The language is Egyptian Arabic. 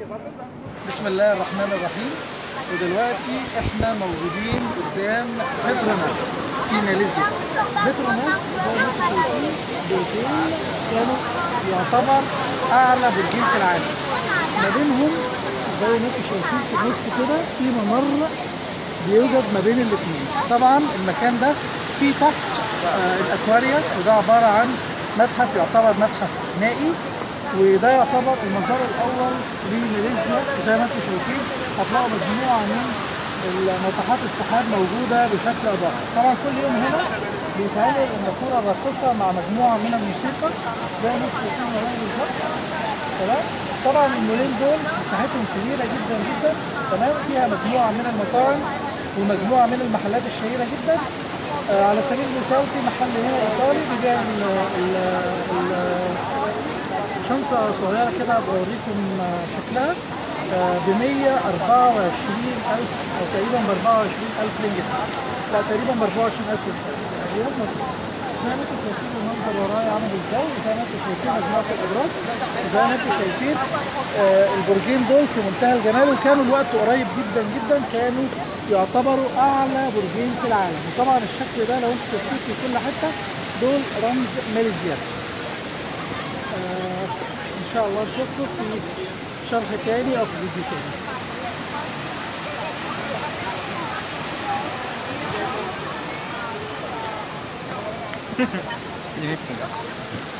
بسم الله الرحمن الرحيم ودلوقتي احنا موجودين قدام بتروناس في ماليزيا بتروناس زي ما انتم شايفين برجين كانوا يعتبر اعلى برجين في العالم ما بينهم زي ما انتم شايفين في النص كده في ممر بيوجد ما بين الاثنين طبعا المكان ده فيه تحت آه الاكواريا وده عباره عن متحف يعتبر متحف مائي وده يعتبر المظهر الاول لماليزيا زي ما انتم شايفين هتلاقوا مجموعه من ناطحات السحاب موجوده بشكل او باخر طبعا كل يوم هنا بيتعمل النافوره الراقصه مع مجموعه من الموسيقى زي ما انتم شايفين هنا بالظبط تمام طبعا المولين دول مساحتهم كبيره جدا جدا تمام فيها مجموعه من المطاعم ومجموعه من المحلات الشهيره جدا آه على سبيل المثال في محل هنا ايطالي بيبيع ال ال ال شنطة صغيرة كده بوريكم شكلها ب 124 ألف أو تقريبا ب 24 ألف رينجت لا تقريبا ب 24 ألف تقريبا مظبوط زي ما انتم شايفين المنظر ورايا عامل ازاي زي ما انتم شايفين مجموعة الأبراج زي ما انتم شايفين آه البرجين دول في منتهى الجمال وكانوا الوقت قريب جدا جدا كانوا يعتبروا أعلى برجين في العالم وطبعا الشكل ده لو انتم شايفين في كل حتة دول رمز ماليزيا آه ان شاء الله نشوفكم في شرح تاني او في فيديو تاني ini